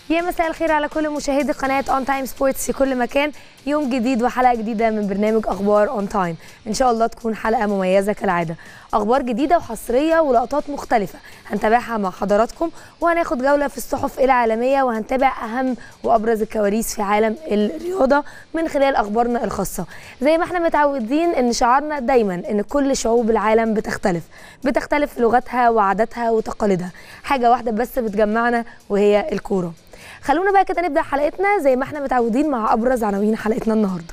يا مساء الخير على كل مشاهدي قناة اون تايم سبورتس في كل مكان يوم جديد وحلقة جديدة من برنامج اخبار اون تايم ان شاء الله تكون حلقة مميزة كالعادة اخبار جديدة وحصرية ولقطات مختلفة هنتابعها مع حضراتكم وهناخد جولة في الصحف العالمية وهنتابع اهم وابرز الكواليس في عالم الرياضة من خلال اخبارنا الخاصة زي ما احنا متعودين ان شعارنا دايما ان كل شعوب العالم بتختلف بتختلف في لغتها وعاداتها وتقاليدها حاجة واحدة بس بتجمعنا وهي الكورة خلونا بقى كده نبدا حلقتنا زي ما احنا متعودين مع ابرز عناوين حلقتنا النهارده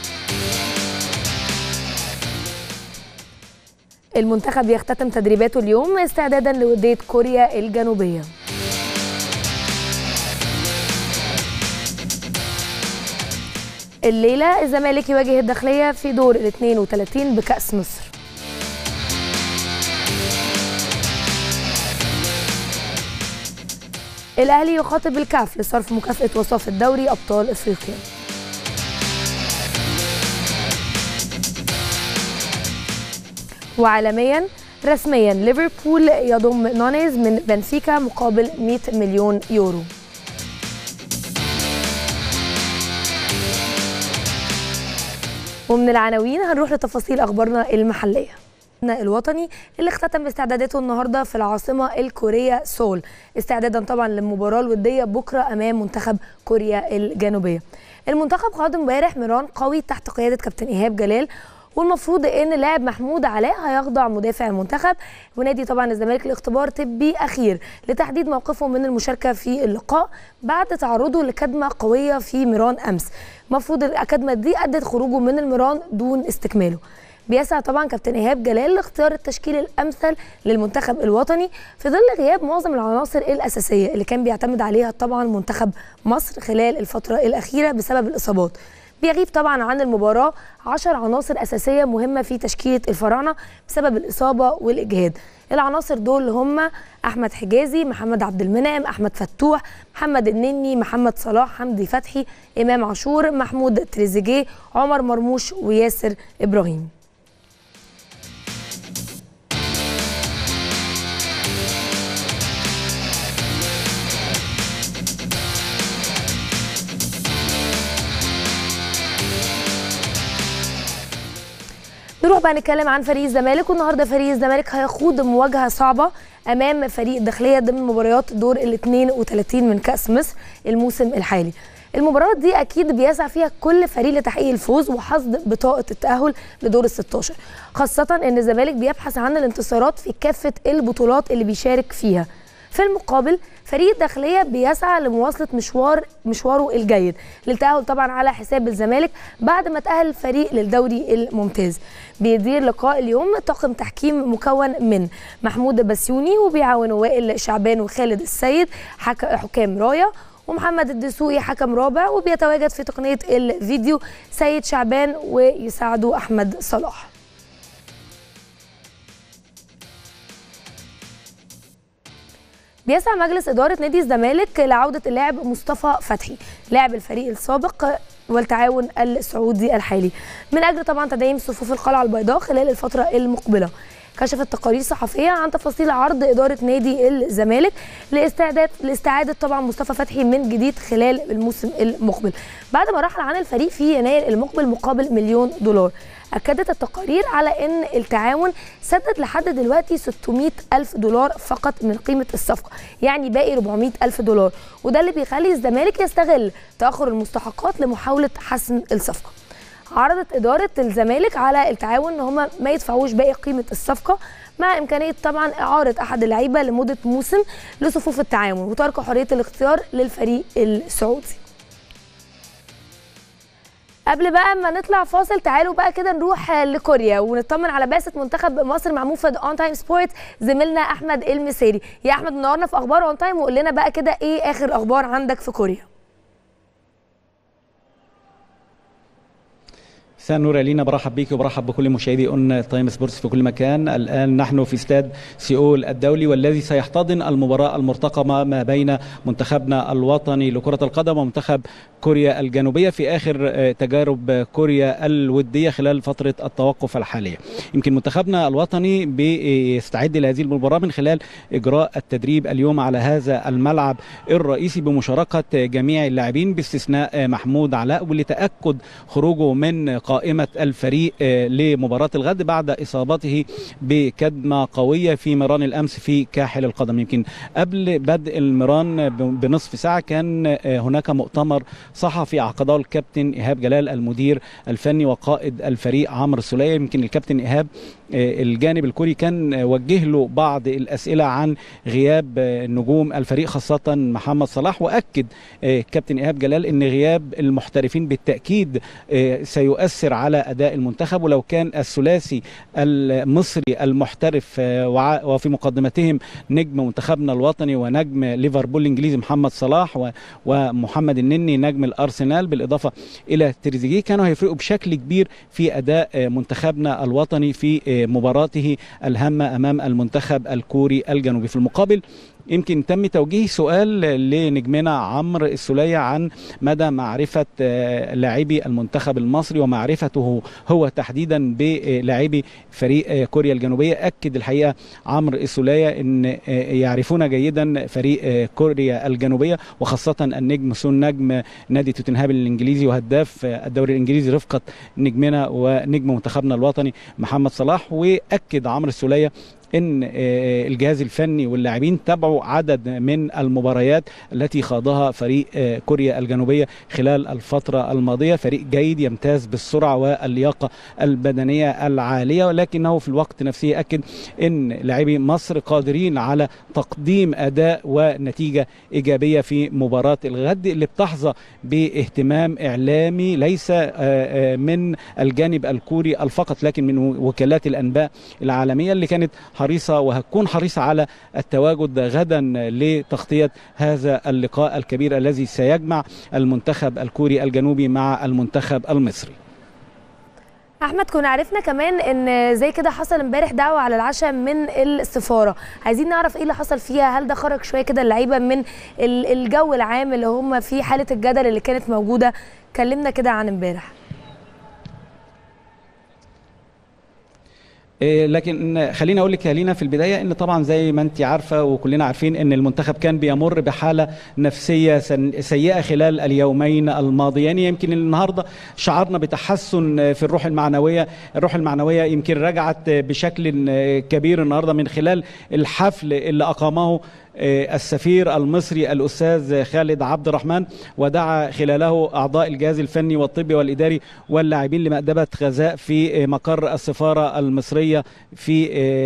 المنتخب يختتم تدريباته اليوم استعدادا لوديه كوريا الجنوبيه الليله الزمالك يواجه الداخليه في دور ال 32 بكاس مصر الاهلي يخاطب الكاف لصرف مكافاه وصاف الدوري ابطال افريقيا وعالميا رسميا ليفربول يضم نونيز من بنفيكا مقابل 100 مليون يورو ومن العناوين هنروح لتفاصيل اخبارنا المحليه الوطني اللي اختتم استعداداته النهارده في العاصمه الكوريه سول استعدادا طبعا للمباراه الوديه بكره امام منتخب كوريا الجنوبيه المنتخب خاض امبارح ميران قوي تحت قياده كابتن ايهاب جلال والمفروض ان اللاعب محمود علاء هيخضع مدافع المنتخب ونادي طبعا الزمالك لاختبار طبي اخير لتحديد موقفه من المشاركه في اللقاء بعد تعرضه لكدمه قويه في ميران امس المفروض الكدمه دي ادت خروجه من الميران دون استكماله بيسعى طبعا كابتن ايهاب جلال لاختيار التشكيل الامثل للمنتخب الوطني في ظل غياب معظم العناصر الاساسيه اللي كان بيعتمد عليها طبعا منتخب مصر خلال الفتره الاخيره بسبب الاصابات بيغيب طبعا عن المباراه 10 عناصر اساسيه مهمه في تشكيله الفراعنه بسبب الاصابه والاجهاد العناصر دول هم احمد حجازي محمد عبد المنعم احمد فتوح محمد النني محمد صلاح حمدي فتحي امام عاشور محمود تريزيجيه عمر مرموش وياسر ابراهيم نروح بقى نتكلم عن فريق الزمالك والنهارده فريق الزمالك هيخوض مواجهه صعبه امام فريق الداخليه ضمن مباريات دور ال 32 من كاس مصر الموسم الحالي. المباراه دي اكيد بيسعى فيها كل فريق لتحقيق الفوز وحصد بطاقه التاهل لدور ال 16 خاصه ان الزمالك بيبحث عن الانتصارات في كافه البطولات اللي بيشارك فيها. في المقابل فريق الداخليه بيسعى لمواصله مشوار مشواره الجيد للتاهل طبعا على حساب الزمالك بعد ما تاهل الفريق للدوري الممتاز بيدير لقاء اليوم طاقم تحكيم مكون من محمود بسيوني وبيعاونه وائل شعبان وخالد السيد حكام رايه ومحمد الدسوقي حكم رابع وبيتواجد في تقنيه الفيديو سيد شعبان ويساعده احمد صلاح بيسعى مجلس إدارة نادي الزمالك لعودة اللاعب مصطفى فتحي لاعب الفريق السابق والتعاون السعودي الحالي من أجل طبعا تدعيم صفوف القلعة البيضاء خلال الفترة المقبلة كشفت تقارير صحفيه عن تفاصيل عرض اداره نادي الزمالك لاستعداد لاستعاده طبعا مصطفى فتحي من جديد خلال الموسم المقبل بعد ما رحل عن الفريق في يناير المقبل مقابل مليون دولار أكدت التقارير على أن التعاون سدد لحد دلوقتي 600 ألف دولار فقط من قيمة الصفقة يعني باقي 400 ألف دولار وده اللي بيخلي الزمالك يستغل تأخر المستحقات لمحاولة حسم الصفقة عرضت إدارة الزمالك على التعاون إن هم ما يدفعوش باقي قيمة الصفقة مع إمكانية طبعا إعارة أحد اللعيبة لمدة موسم لصفوف التعاون وترك حرية الاختيار للفريق السعودي قبل بقى ما نطلع فاصل تعالوا بقى كده نروح لكوريا ونطمن على بعثه منتخب مصر مع موفد اون تايم سبورت زميلنا احمد المسيري يا احمد منورنا في اخبار اون تايم وقول لنا بقى كده ايه اخر اخبار عندك في كوريا مساء النور يا لينا برحب بيك وبرحب بكل مشاهدي اون تايم سبورتس في كل مكان الان نحن في استاد سيول الدولي والذي سيحتضن المباراه المرتقمه ما بين منتخبنا الوطني لكره القدم ومنتخب كوريا الجنوبيه في اخر تجارب كوريا الوديه خلال فتره التوقف الحاليه يمكن منتخبنا الوطني بيستعد لهذه المباراه من خلال اجراء التدريب اليوم على هذا الملعب الرئيسي بمشاركه جميع اللاعبين باستثناء محمود علاء ولتاكد خروجه من قائمة الفريق لمباراة الغد بعد إصابته بكدمة قوية في مران الأمس في كاحل القدم يمكن قبل بدء المران بنصف ساعة كان هناك مؤتمر صحفي عقده الكابتن إيهاب جلال المدير الفني وقائد الفريق عمرو سلية يمكن الكابتن إيهاب الجانب الكوري كان وجه له بعض الأسئلة عن غياب نجوم الفريق خاصة محمد صلاح وأكد كابتن إيهاب جلال أن غياب المحترفين بالتأكيد سيؤثر على أداء المنتخب ولو كان الثلاثي المصري المحترف وفي مقدمتهم نجم منتخبنا الوطني ونجم ليفربول الإنجليزي محمد صلاح ومحمد النني نجم الأرسنال بالإضافة إلى تريزيجيه كانوا هيفرقوا بشكل كبير في أداء منتخبنا الوطني في مباراته الهامة أمام المنتخب الكوري الجنوبي في المقابل يمكن تم توجيه سؤال لنجمنا عمرو السولية عن مدى معرفة لاعبي المنتخب المصري ومعرفته هو تحديدا بلاعبي فريق كوريا الجنوبية أكد الحقيقة عمرو السولية أن يعرفون جيدا فريق كوريا الجنوبية وخاصة النجم سون نجم نادي توتنهام الإنجليزي وهداف الدوري الإنجليزي رفقة نجمنا ونجم منتخبنا الوطني محمد صلاح وأكد عمرو السولية ان الجهاز الفني واللاعبين تابعوا عدد من المباريات التي خاضها فريق كوريا الجنوبيه خلال الفتره الماضيه فريق جيد يمتاز بالسرعه واللياقه البدنيه العاليه ولكنه في الوقت نفسه اكد ان لاعبي مصر قادرين على تقديم اداء ونتيجه ايجابيه في مباراه الغد اللي بتحظى باهتمام اعلامي ليس من الجانب الكوري الفقط لكن من وكالات الانباء العالميه اللي كانت حريصة وهتكون حريصة على التواجد غدا لتغطية هذا اللقاء الكبير الذي سيجمع المنتخب الكوري الجنوبي مع المنتخب المصري احمد كنا عرفنا كمان ان زي كده حصل امبارح دعوه على العشاء من السفاره عايزين نعرف ايه اللي حصل فيها هل ده خرج شويه كده اللعيبه من الجو العام اللي هم فيه حاله الجدل اللي كانت موجوده كلمنا كده عن امبارح لكن خليني اقول لك يا لينا في البدايه ان طبعا زي ما انت عارفه وكلنا عارفين ان المنتخب كان بيمر بحاله نفسيه سيئه خلال اليومين الماضيين يمكن النهارده شعرنا بتحسن في الروح المعنويه الروح المعنويه يمكن رجعت بشكل كبير النهارده من خلال الحفل اللي اقامه السفير المصري الاستاذ خالد عبد الرحمن ودعا خلاله اعضاء الجهاز الفني والطبي والاداري واللاعبين لمأدبه غذاء في مقر السفاره المصريه في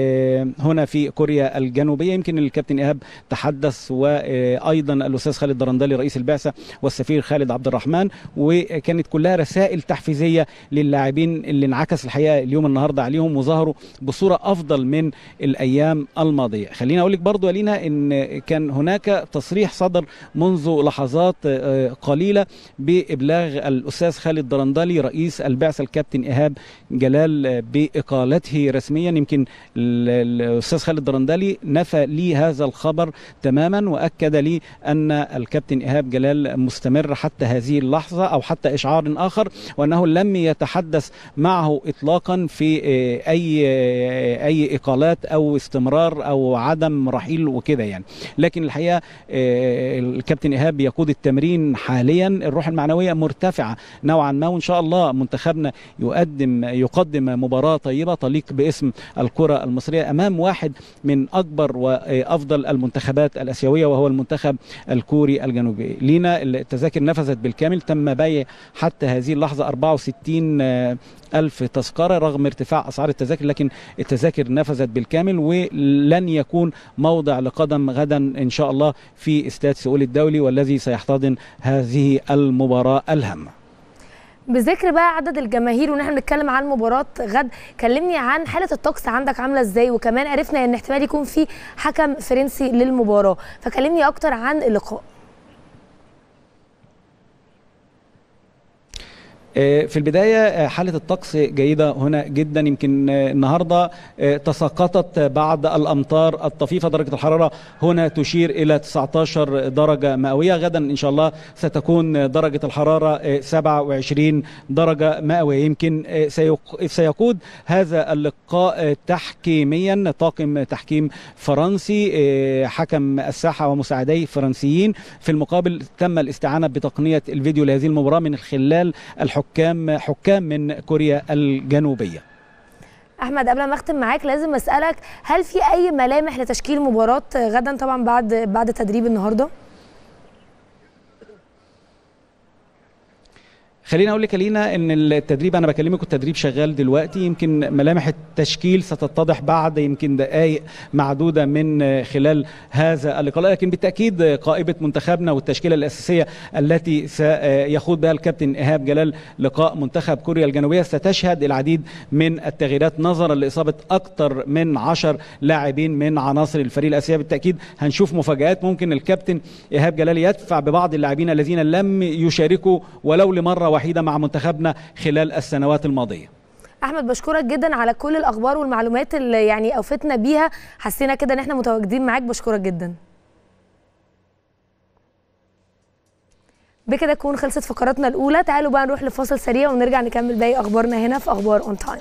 هنا في كوريا الجنوبيه يمكن الكابتن ايهاب تحدث وايضا الاستاذ خالد درندلي رئيس البعثه والسفير خالد عبد الرحمن وكانت كلها رسائل تحفيزيه للاعبين اللي انعكس الحقيقه اليوم النهارده عليهم وظهروا بصوره افضل من الايام الماضيه خليني اقول لك برضو يا لينا ان كان هناك تصريح صدر منذ لحظات قليله بابلاغ الاستاذ خالد درندلي رئيس البعثه الكابتن ايهاب جلال باقالته رسميا يمكن الاستاذ خالد درندلي نفى لي هذا الخبر تماما واكد لي ان الكابتن ايهاب جلال مستمر حتى هذه اللحظه او حتى اشعار اخر وانه لم يتحدث معه اطلاقا في اي اي اقالات او استمرار او عدم رحيل وكده يعني لكن الحقيقه الكابتن ايهاب يقود التمرين حاليا الروح المعنويه مرتفعه نوعا ما وان شاء الله منتخبنا يقدم يقدم مباراه طيبه تليق باسم الكره المصريه امام واحد من اكبر وافضل المنتخبات الاسيويه وهو المنتخب الكوري الجنوبي لينا التذاكر نفذت بالكامل تم بيع حتى هذه اللحظه 64 ألف تذكرة رغم ارتفاع أسعار التذاكر لكن التذاكر نفذت بالكامل ولن يكون موضع لقدم غدا إن شاء الله في استاد سؤول الدولي والذي سيحتضن هذه المباراة الهامة بذكر بقى عدد الجماهير وان احنا بنتكلم عن مباراه غد كلمني عن حاله الطقس عندك عامله ازاي وكمان عرفنا ان احتمال يكون في حكم فرنسي للمباراه فكلمني اكتر عن اللقاء في البداية حالة الطقس جيدة هنا جدا يمكن النهاردة تساقطت بعض الأمطار الطفيفة درجة الحرارة هنا تشير إلى 19 درجة مئوية غدا إن شاء الله ستكون درجة الحرارة 27 درجة مئوية يمكن سيقود هذا اللقاء تحكيميا طاقم تحكيم فرنسي حكم الساحة ومساعدي فرنسيين في المقابل تم الاستعانة بتقنية الفيديو لهذه المباراة من خلال الحكام حكام من كوريا الجنوبية احمد قبل ما اختم معاك لازم اسالك هل في اي ملامح لتشكيل مباراه غدا طبعا بعد بعد تدريب النهارده خليني اقول لك لينا ان التدريب انا بكلمك التدريب شغال دلوقتي يمكن ملامح التشكيل ستتضح بعد يمكن دقائق معدوده من خلال هذا اللقاء لكن بالتاكيد قائمه منتخبنا والتشكيله الاساسيه التي سيخوض بها الكابتن ايهاب جلال لقاء منتخب كوريا الجنوبيه ستشهد العديد من التغييرات نظرا لاصابه اكثر من 10 لاعبين من عناصر الفريق الاساسيه بالتاكيد هنشوف مفاجات ممكن الكابتن ايهاب جلال يدفع ببعض اللاعبين الذين لم يشاركوا ولو لمره وحيده مع منتخبنا خلال السنوات الماضيه احمد بشكرك جدا على كل الاخبار والمعلومات اللي يعني اوفتنا بيها حسينا كده ان احنا متواجدين معاك بشكرك جدا بكده تكون خلصت فقراتنا الاولى تعالوا بقى نروح لفاصل سريع ونرجع نكمل باقي اخبارنا هنا في اخبار اون تايم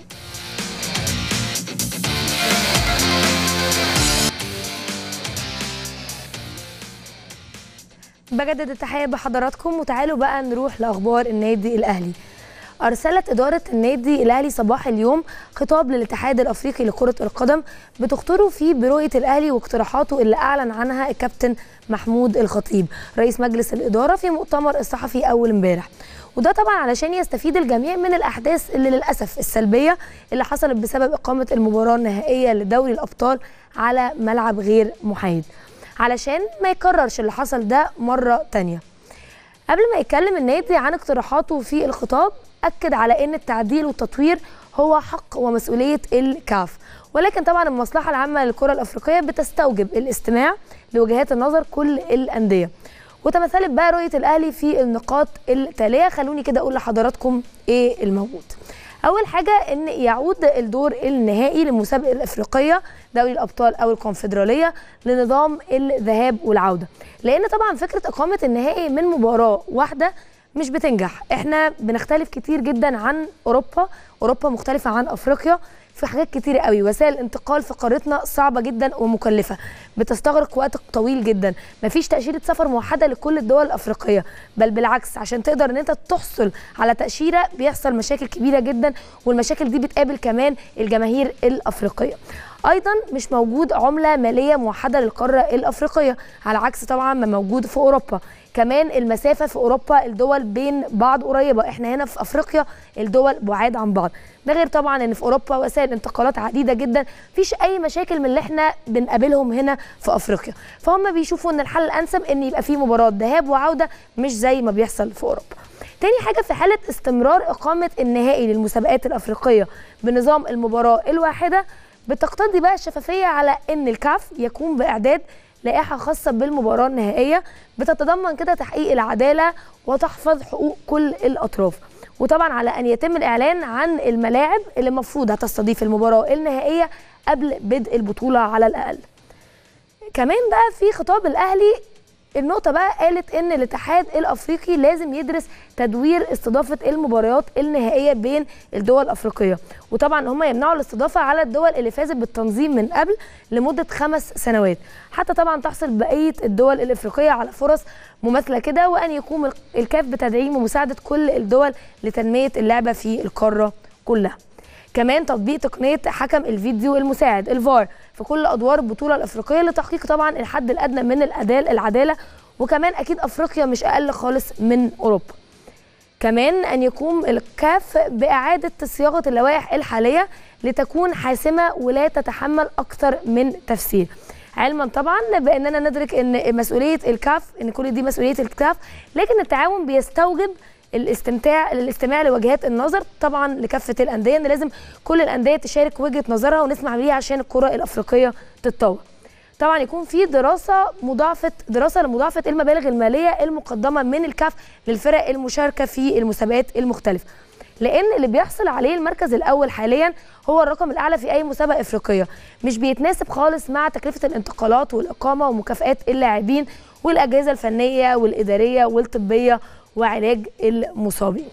بجدد التحيه بحضراتكم وتعالوا بقى نروح لاخبار النادي الاهلي أرسلت إدارة النادي الأهلي صباح اليوم خطاب للاتحاد الأفريقي لكرة القدم بتخطره فيه برؤية الأهلي واقتراحاته اللي أعلن عنها الكابتن محمود الخطيب رئيس مجلس الإدارة في مؤتمر الصحفي أول امبارح وده طبعا علشان يستفيد الجميع من الأحداث اللي للأسف السلبية اللي حصلت بسبب إقامة المباراة النهائية لدوري الأبطال على ملعب غير محايد علشان ما يكررش اللي حصل ده مرة تانية قبل ما يتكلم النادي عن اقتراحاته في الخطاب أكد على أن التعديل والتطوير هو حق ومسؤولية الكاف ولكن طبعا المصلحة العامة للكرة الأفريقية بتستوجب الاستماع لوجهات النظر كل الأندية وتمثلت بقى رؤية الأهلي في النقاط التالية خلوني كده أقول لحضراتكم إيه الموجود اول حاجه ان يعود الدور النهائي للمسابقه الافريقيه دوري الابطال او الكونفدراليه لنظام الذهاب والعوده لان طبعا فكره اقامه النهائي من مباراه واحده مش بتنجح احنا بنختلف كتير جدا عن اوروبا اوروبا مختلفه عن افريقيا في حاجات كتير قوي وسائل الانتقال في قارتنا صعبه جدا ومكلفه بتستغرق وقت طويل جدا مفيش تاشيره سفر موحده لكل الدول الافريقيه بل بالعكس عشان تقدر ان انت تحصل على تاشيره بيحصل مشاكل كبيره جدا والمشاكل دي بتقابل كمان الجماهير الافريقيه ايضا مش موجود عمله ماليه موحده للقاره الافريقيه على عكس طبعا ما موجود في اوروبا كمان المسافه في اوروبا الدول بين بعض قريبه احنا هنا في افريقيا الدول بعاد عن بعض ده غير طبعا ان في اوروبا وسائل انتقالات عديده جدا مفيش اي مشاكل من اللي احنا بنقابلهم هنا في افريقيا فهم بيشوفوا ان الحل الانسب ان يبقى في مباراه ذهاب وعوده مش زي ما بيحصل في اوروبا تاني حاجه في حاله استمرار اقامه النهائي للمسابقات الافريقيه بنظام المباراه الواحده بتقتضي بقى الشفافيه على ان الكاف يقوم باعداد لائحه خاصه بالمباراه النهائيه بتتضمن كده تحقيق العداله وتحفظ حقوق كل الاطراف وطبعا على ان يتم الاعلان عن الملاعب اللي المفروض هتستضيف المباراه النهائيه قبل بدء البطوله على الاقل كمان بقى في خطاب الاهلي النقطه بقى قالت ان الاتحاد الافريقي لازم يدرس تدوير استضافه المباريات النهائيه بين الدول الافريقيه وطبعا هم يمنعوا الاستضافه على الدول اللي فازت بالتنظيم من قبل لمده خمس سنوات حتى طبعا تحصل بقيه الدول الافريقيه على فرص مماثله كده وان يقوم الكاف بتدعيم ومساعده كل الدول لتنميه اللعبه في القاره كلها كمان تطبيق تقنيه حكم الفيديو المساعد الفار في كل ادوار البطوله الافريقيه لتحقيق طبعا الحد الادنى من الاداء العداله وكمان اكيد افريقيا مش اقل خالص من اوروبا كمان ان يقوم الكاف باعاده صياغه اللوائح الحاليه لتكون حاسمه ولا تتحمل اكثر من تفسير علما طبعا باننا ندرك ان مسؤوليه الكاف ان كل دي مسؤوليه الكاف لكن التعاون بيستوجب الاستمتاع الاستماع لوجهات النظر طبعا لكافه الانديه ان لازم كل الانديه تشارك وجهه نظرها ونسمع بيها عشان الكره الافريقيه تتطور طبعا يكون في دراسه مضاعفه دراسه لمضاعفه المبالغ الماليه المقدمه من الكاف للفرق المشاركه في المسابقات المختلفه لان اللي بيحصل عليه المركز الاول حاليا هو الرقم الاعلى في اي مسابقه افريقيه مش بيتناسب خالص مع تكلفه الانتقالات والاقامه ومكافئات اللاعبين والاجهزه الفنيه والاداريه والطبيه وعلاج المصابين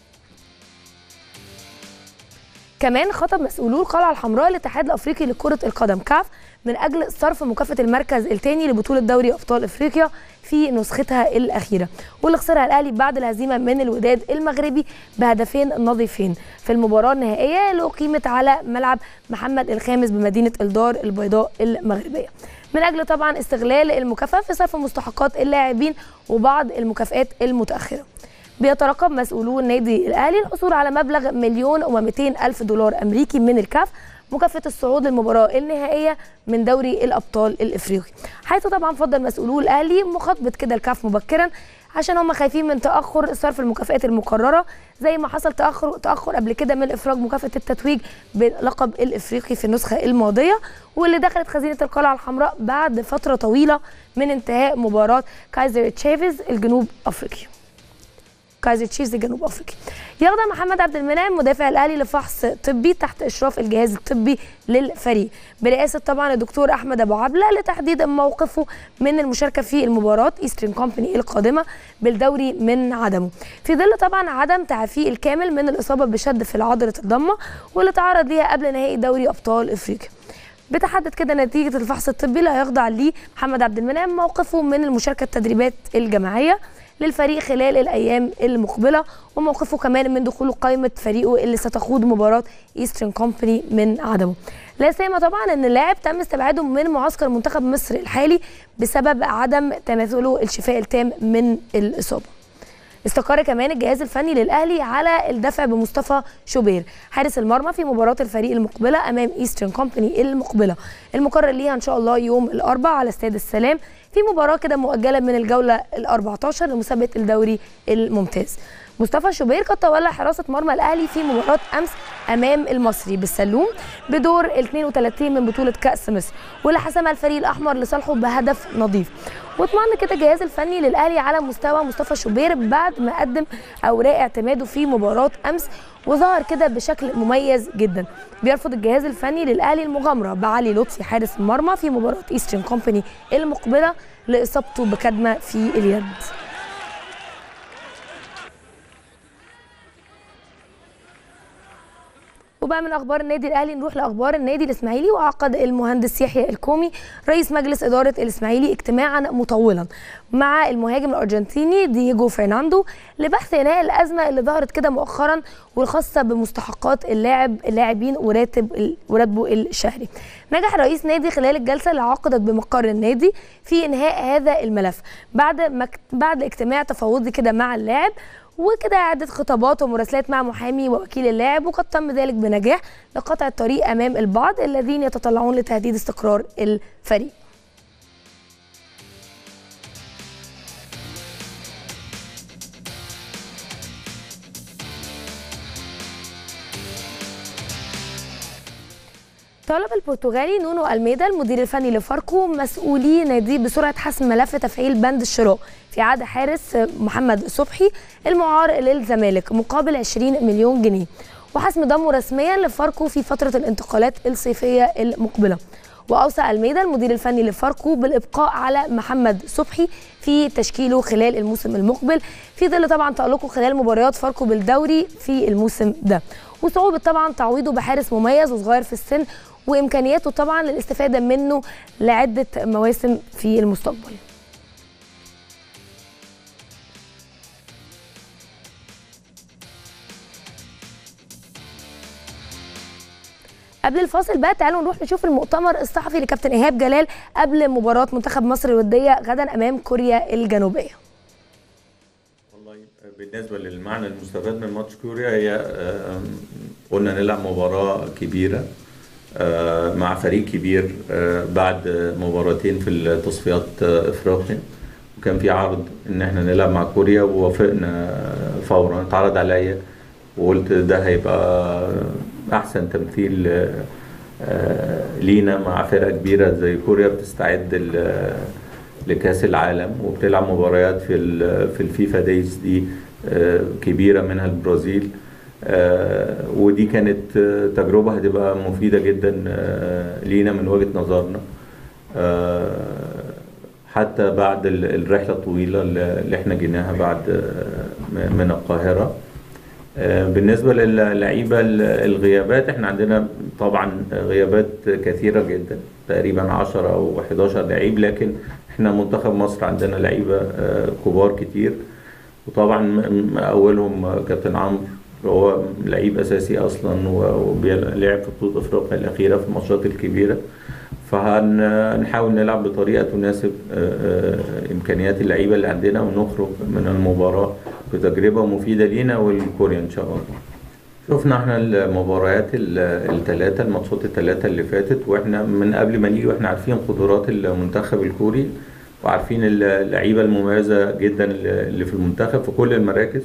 كمان خطب مسؤولو القلعه الحمراء الاتحاد الافريقي لكره القدم كاف من اجل صرف مكافاه المركز الثاني لبطوله دوري ابطال افريقيا في نسختها الاخيره واللي خسرها الاهلي بعد الهزيمه من الوداد المغربي بهدفين نظيفين في المباراه النهائيه اللي اقيمت على ملعب محمد الخامس بمدينه الدار البيضاء المغربيه من اجل طبعا استغلال المكافاه في صرف مستحقات اللاعبين وبعض المكافئات المتاخره بيترقب مسؤولو النادي الاهلي الحصول على مبلغ مليون و200 الف دولار امريكي من الكاف مكافاه الصعود للمباراه النهائيه من دوري الابطال الافريقي حيث طبعا فضل مسؤولو الاهلي مخاطبه كده الكاف مبكرا عشان هم خايفين من تاخر صرف المكافئات المقرره زي ما حصل تاخر تاخر قبل كده من افراج مكافاه التتويج باللقب الافريقي في النسخه الماضيه واللي دخلت خزينه القلعه الحمراء بعد فتره طويله من انتهاء مباراه كايزر تشافيز الجنوب افريقي كايزر تشيفز الجنوب افريقي يخضع محمد عبد المنعم مدافع الاهلي لفحص طبي تحت اشراف الجهاز الطبي للفريق برئاسه طبعا الدكتور احمد ابو عبله لتحديد موقفه من المشاركه في المباراه ايسترن كومباني القادمه بالدوري من عدمه في ظل طبعا عدم تعافيه الكامل من الاصابه بشد في العضله الضمه واللي تعرض ليها قبل نهائي دوري ابطال افريقيا بتحدد كده نتيجه الفحص الطبي اللي هيخضع ليه محمد عبد المنعم موقفه من المشاركه التدريبات الجماعيه للفريق خلال الايام المقبله وموقفه كمان من دخول قائمه فريقه اللي ستخوض مباراه ايسترن كومباني من عدمه لا سيما طبعا ان اللاعب تم استبعاده من معسكر منتخب مصر الحالي بسبب عدم تماثله الشفاء التام من الاصابه استقر كمان الجهاز الفني للاهلي على الدفع بمصطفى شوبير حارس المرمى في مباراه الفريق المقبله امام ايسترن كومباني المقبله المقرر ليها ان شاء الله يوم الاربعاء على استاد السلام في مباراه كده مؤجله من الجوله ال14 لمسابقه الدوري الممتاز مصطفى شوبير قد تولى حراسه مرمى الاهلي في مباراه امس امام المصري بالسلوم بدور ال 32 من بطوله كاس مصر واللي حسمها الفريق الاحمر لصالحه بهدف نظيف واطمأن كده الجهاز الفني للاهلي على مستوى مصطفى شوبير بعد ما قدم اوراق اعتماده في مباراه امس وظهر كده بشكل مميز جدا بيرفض الجهاز الفني للاهلي المغامره بعلي لطفي حارس المرمى في مباراه ايسترن كومباني المقبله لاصابته بكدمه في اليد وبقى من اخبار النادي الاهلي نروح لاخبار النادي الاسماعيلي وعقد المهندس يحيى الكومي رئيس مجلس اداره الاسماعيلي اجتماعا مطولا مع المهاجم الارجنتيني دييجو فرناندو لبحث انهاء الازمه اللي ظهرت كده مؤخرا والخاصه بمستحقات اللاعب اللاعبين وراتب وراتبه الشهري. نجح رئيس نادي خلال الجلسه اللي عقدت بمقر النادي في انهاء هذا الملف بعد مك... بعد اجتماع تفاوضي كده مع اللاعب وكده عدة خطابات ومراسلات مع محامي ووكيل اللاعب وقد تم ذلك بنجاح لقطع الطريق امام البعض الذين يتطلعون لتهديد استقرار الفريق. طلب البرتغالي نونو الميدا المدير الفني لفاركو مسؤولي ناديه بسرعه حسم ملف تفعيل بند الشراء في عقد حارس محمد صبحي المعار للزمالك مقابل 20 مليون جنيه وحسم ضمه رسميا لفاركو في فتره الانتقالات الصيفيه المقبله واوصى الميدا المدير الفني لفاركو بالابقاء على محمد صبحي في تشكيله خلال الموسم المقبل في ظل طبعا تالقه خلال مباريات فاركو بالدوري في الموسم ده وصعوبه طبعا تعويضه بحارس مميز وصغير في السن وامكانياته طبعا للاستفاده منه لعده مواسم في المستقبل قبل الفاصل بقى تعالوا نروح نشوف المؤتمر الصحفي لكابتن ايهاب جلال قبل مباراه منتخب مصر الوديه غدا امام كوريا الجنوبيه والله بالنسبه للمعنى المستفاد من ماتش كوريا هي قلنا نلعب مباراه كبيره مع فريق كبير بعد مباراتين في التصفيات افريقيا وكان في عرض ان احنا نلعب مع كوريا ووافقنا فورا اتعرض عليا وقلت ده هيبقى احسن تمثيل آه، لينا مع فرقة كبيرة زي كوريا بتستعد ل- لكأس العالم وبتلعب مباريات في ال- في الفيفا دايز دي آه، كبيرة منها البرازيل آه، ودي كانت آه، تجربة هتبقى مفيدة جدا آه، لينا من وجهة نظرنا آه، حتى بعد ال- الرحلة الطويلة اللي اللي احنا جيناها بعد آه، من القاهرة آه، بالنسبة للعيبة ال- الغيابات احنا عندنا طبعا غيابات كثيرة جدا تقريبا 10 أو 11 لعيب لكن احنا منتخب مصر عندنا لعيبة آه، كبار كتير وطبعا م- م- أولهم كابتن عمرو هو لعيب أساسي أصلا ولعب في بطولة أفريقيا الأخيرة في الماتشات الكبيرة فهنحاول نلعب بطريقة تناسب آه، آه، إمكانيات اللعيبة اللي عندنا ونخرج من المباراة بتجربة مفيدة لينا ولكوريا إن شاء الله شفنا احنا المباريات الثلاثة الماتشات الثلاثة اللي فاتت واحنا من قبل ما نيجي واحنا عارفين قدرات المنتخب الكوري وعارفين اللعيبة المميزة جدا اللي في المنتخب في كل المراكز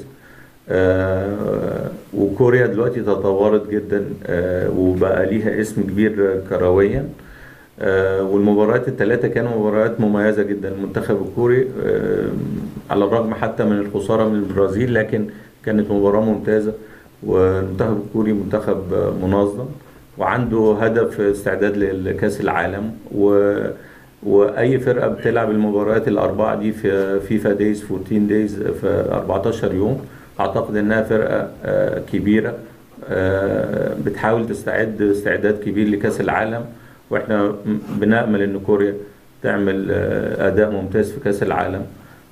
آه، وكوريا دلوقتي تطورت جدا آه، وبقى ليها اسم كبير كرويا آه، والمباريات الثلاثة كانوا مباريات مميزة جدا المنتخب الكوري آه، على الرغم حتى من الخسارة من البرازيل لكن كانت مباراة ممتازة والمنتخب الكوري منتخب آه، منظم وعنده هدف استعداد لكأس العالم و واي فرقه بتلعب المباريات الاربعه دي في فيفا دايز 14 دايز في 14 يوم اعتقد انها فرقه آه، كبيره آه، بتحاول تستعد استعداد كبير لكاس العالم واحنا م- بنامل ان كوريا تعمل آه، اداء ممتاز في كاس العالم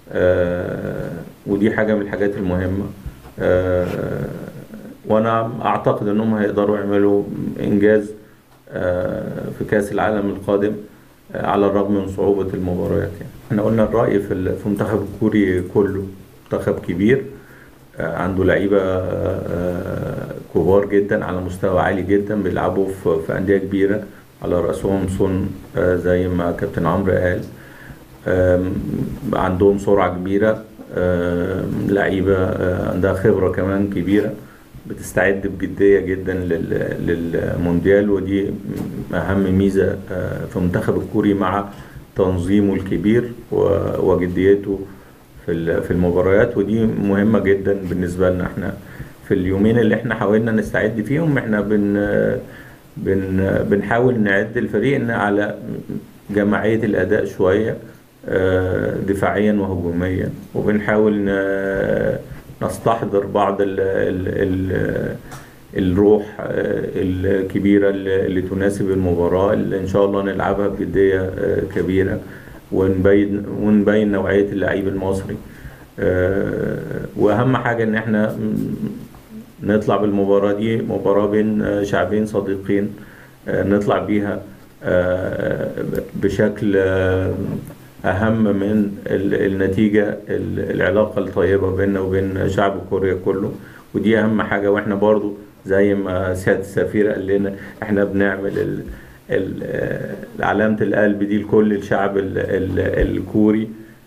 آه، ودي حاجه من الحاجات المهمه آه، وانا اعتقد انهم هيقدروا يعملوا انجاز آه، في كاس العالم القادم آه، على الرغم من صعوبة المباريات يعني. احنا قلنا الرأي في ال- في المنتخب الكوري كله منتخب كبير آه، عنده لعيبة آه، كبار جدا على مستوى عالي جدا بيلعبوا في في أندية كبيرة على رأسهم سون آه، زي ما كابتن عمرو قال آم، عندهم سرعة كبيرة آم، لعيبة آه، عندها خبرة كمان كبيرة بتستعد بجدية جدا لل- للمونديال ودي أهم ميزة آه، في المنتخب الكوري مع تنظيمه الكبير و- وجديته في ال- في المباريات ودي مهمة جدا بالنسبة لنا احنا في اليومين اللي احنا حاولنا نستعد فيهم احنا بن بن بنحاول نعد الفريق إن على جماعية الأداء شوية آه، دفاعيا وهجوميا وبنحاول ن- نستحضر بعض ال ال ال الروح آه، الكبيرة اللي اللي تناسب المباراة اللي إن شاء الله نلعبها بجدية آه، كبيرة ونبين ونبين نوعية اللعيب المصري آه، وأهم حاجة إن إحنا م- نطلع بالمباراة دي مباراة بين آه، شعبين صديقين آه، نطلع بيها آه، بشكل آه، أهم من ال- النتيجة ال- العلاقة الطيبة بيننا وبين شعب كوريا كله ودي أهم حاجة وإحنا برضو زي ما سيادة السفير قال لنا إحنا بنعمل ال- ال- آه، علامة القلب دي لكل الشعب ال- ال- الكوري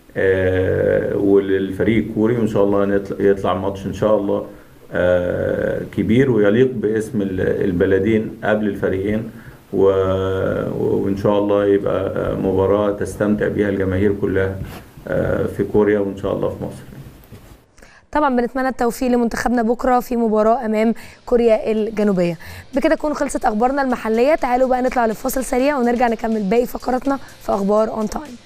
آه، وللفريق الكوري وإن شاء الله نطلع- يطلع ماتش إن شاء الله آه، كبير ويليق باسم ال- البلدين قبل الفريقين و... وإن شاء الله يبقى آه، مباراة تستمتع بها الجماهير كلها آه، في كوريا وإن شاء الله في مصر طبعا بنتمنى التوفيق لمنتخبنا بكره في مباراه امام كوريا الجنوبيه بكده تكون خلصت اخبارنا المحليه تعالوا بقى نطلع لفاصل سريع ونرجع نكمل باقي فقراتنا في اخبار اون تايم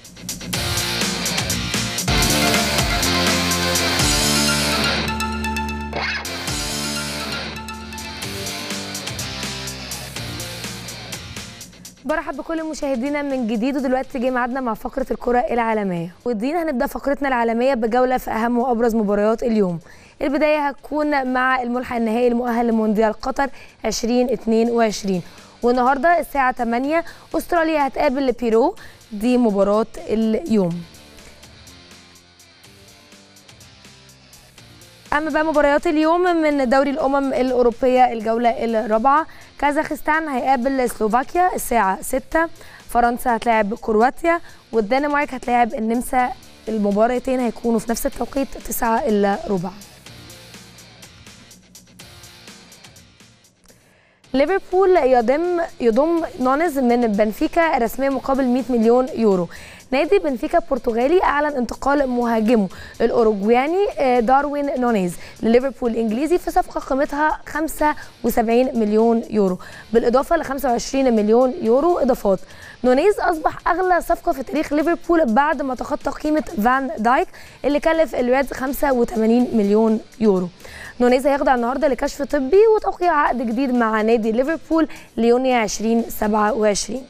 برحب بكل مشاهدينا من جديد ودلوقتي جه ميعادنا مع فقره الكره العالميه ودينا هنبدا فقرتنا العالميه بجوله في اهم وابرز مباريات اليوم البدايه هتكون مع الملحق النهائي المؤهل لمونديال قطر 2022 والنهارده الساعه 8 استراليا هتقابل بيرو دي مباراه اليوم اما بقى مباريات اليوم من دوري الامم الاوروبيه الجوله الرابعه كازاخستان هيقابل سلوفاكيا الساعه 6 فرنسا هتلاعب كرواتيا والدنمارك هتلاعب النمسا المباراتين هيكونوا في نفس التوقيت 9 الا ربع ليفربول يضم يضم نونز من بنفيكا رسميا مقابل 100 مليون يورو نادي بنفيكا البرتغالي اعلن انتقال مهاجمه الاوروجواني داروين نونيز لليفربول الانجليزي في صفقه قيمتها 75 مليون يورو بالاضافه ل 25 مليون يورو اضافات نونيز اصبح اغلى صفقه في تاريخ ليفربول بعد ما تخطى قيمه فان دايك اللي كلف الريدز 85 مليون يورو نونيز هيخضع النهارده لكشف طبي وتوقيع عقد جديد مع نادي ليفربول ليونيو 2027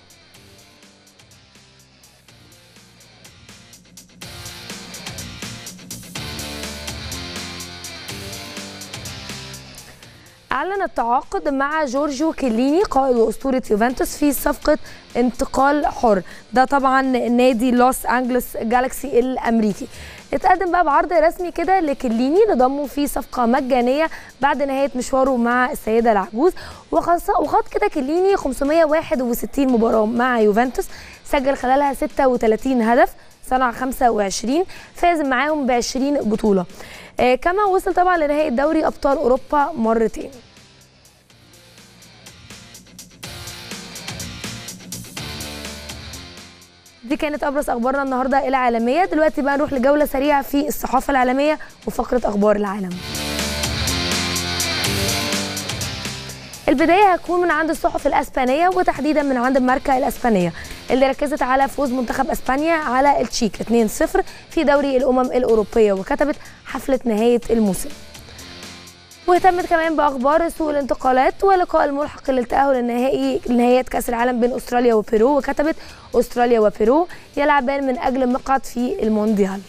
أعلن التعاقد مع جورجيو كيليني قائد وأسطورة يوفنتوس في صفقة انتقال حر ده طبعا نادي لوس أنجلوس جالاكسي الأمريكي اتقدم بقى بعرض رسمي كده لكليني لضمه في صفقة مجانية بعد نهاية مشواره مع السيدة العجوز وخاض كده كليني 561 مباراة مع يوفنتوس سجل خلالها 36 هدف صنع 25 فاز معاهم ب 20 بطولة آه كما وصل طبعا لنهائي دوري أبطال أوروبا مرتين دي كانت ابرز اخبارنا النهارده العالميه دلوقتي بقى نروح لجوله سريعه في الصحافه العالميه وفقره اخبار العالم البدايه هتكون من عند الصحف الاسبانيه وتحديدا من عند ماركا الاسبانيه اللي ركزت على فوز منتخب اسبانيا على التشيك 2-0 في دوري الامم الاوروبيه وكتبت حفله نهايه الموسم واهتمت كمان باخبار سوق الانتقالات ولقاء الملحق للتاهل النهائي لنهائيات كاس العالم بين استراليا وبيرو وكتبت استراليا وبيرو يلعبان من اجل مقعد في المونديال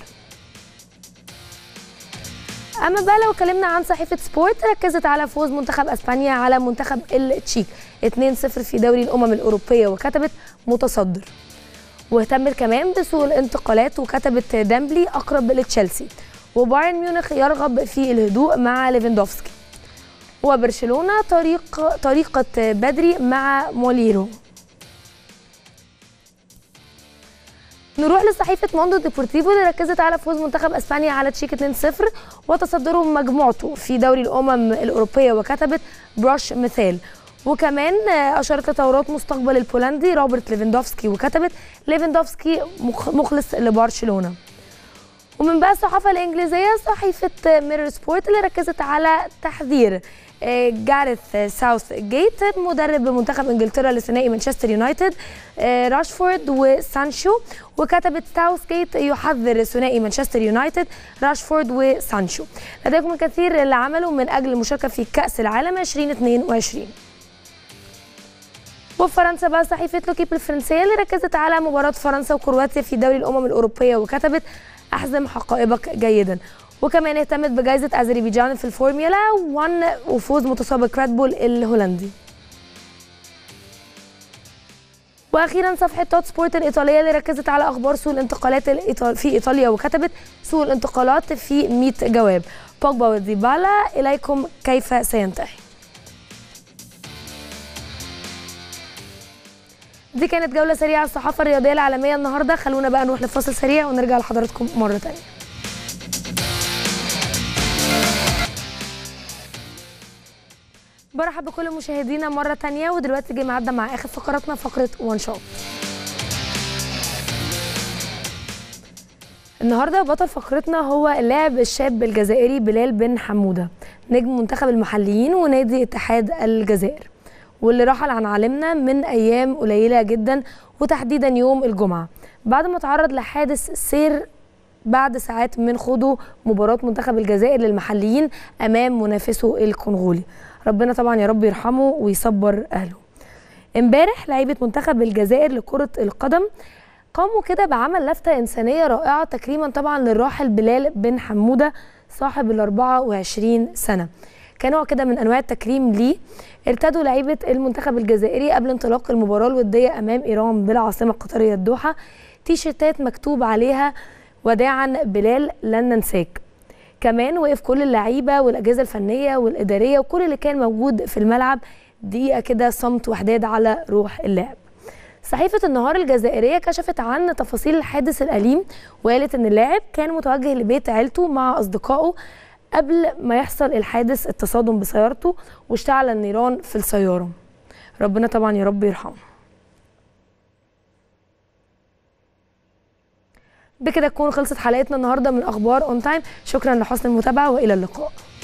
اما بقى لو اتكلمنا عن صحيفه سبورت ركزت على فوز منتخب اسبانيا على منتخب التشيك 2-0 في دوري الامم الاوروبيه وكتبت متصدر واهتمت كمان بسوق الانتقالات وكتبت دامبلي اقرب لتشيلسي وبايرن ميونخ يرغب في الهدوء مع ليفاندوفسكي وبرشلونه طريق طريقه بدري مع موليرو نروح لصحيفة موندو ديبورتيفو اللي ركزت على فوز منتخب اسبانيا على تشيك 2-0 وتصدره مجموعته في دوري الامم الاوروبيه وكتبت براش مثال وكمان اشارت لتورات مستقبل البولندي روبرت ليفاندوفسكي وكتبت ليفاندوفسكي مخلص لبرشلونه ومن بقى الصحافة الإنجليزية صحيفة ميرور سبورت اللي ركزت على تحذير جاريث ساوث جيت مدرب منتخب انجلترا لثنائي مانشستر يونايتد راشفورد وسانشو وكتبت ساوث جيت يحذر ثنائي مانشستر يونايتد راشفورد وسانشو لديكم الكثير اللي عملوا من اجل المشاركه في كاس العالم 2022 وفرنسا بقى صحيفه لوكيب الفرنسيه اللي ركزت على مباراه فرنسا وكرواتيا في دوري الامم الاوروبيه وكتبت احزم حقائبك جيدا وكمان اهتمت بجائزة أذربيجان في الفورمولا 1 وفوز متسابق ريد بول الهولندي واخيرا صفحه توت سبورت الايطاليه اللي ركزت على اخبار سوق الانتقالات الإيطال... في ايطاليا وكتبت سوق الانتقالات في 100 جواب بوجبا وديبالا اليكم كيف سينتهي دي كانت جوله سريعه على الصحافه الرياضيه العالميه النهارده خلونا بقى نروح لفاصل سريع ونرجع لحضراتكم مره ثانيه برحب بكل مشاهدينا مرة تانية ودلوقتي جه ميعادنا مع آخر فقراتنا فقرة وان شوت النهارده بطل فقرتنا هو اللاعب الشاب الجزائري بلال بن حمودة نجم منتخب المحليين ونادي اتحاد الجزائر واللي رحل عن عالمنا من أيام قليلة جدا وتحديدا يوم الجمعة بعد ما تعرض لحادث سير بعد ساعات من خوضه مباراة منتخب الجزائر للمحليين أمام منافسه الكونغولي ربنا طبعا يا رب يرحمه ويصبر اهله امبارح لعيبه منتخب الجزائر لكره القدم قاموا كده بعمل لفته انسانيه رائعه تكريما طبعا للراحل بلال بن حموده صاحب ال 24 سنه كنوع كده من انواع التكريم ليه ارتدوا لعيبه المنتخب الجزائري قبل انطلاق المباراه الوديه امام ايران بالعاصمه القطريه الدوحه تيشيرتات مكتوب عليها وداعا بلال لن ننساك كمان وقف كل اللعيبه والاجهزه الفنيه والاداريه وكل اللي كان موجود في الملعب دقيقه كده صمت وحداد على روح اللعب صحيفة النهار الجزائرية كشفت عن تفاصيل الحادث الأليم وقالت إن اللاعب كان متوجه لبيت عيلته مع أصدقائه قبل ما يحصل الحادث التصادم بسيارته واشتعل النيران في السيارة ربنا طبعا يا رب يرحمه بكده تكون خلصت حلقتنا النهارده من اخبار اون تايم شكرا لحسن المتابعه والى اللقاء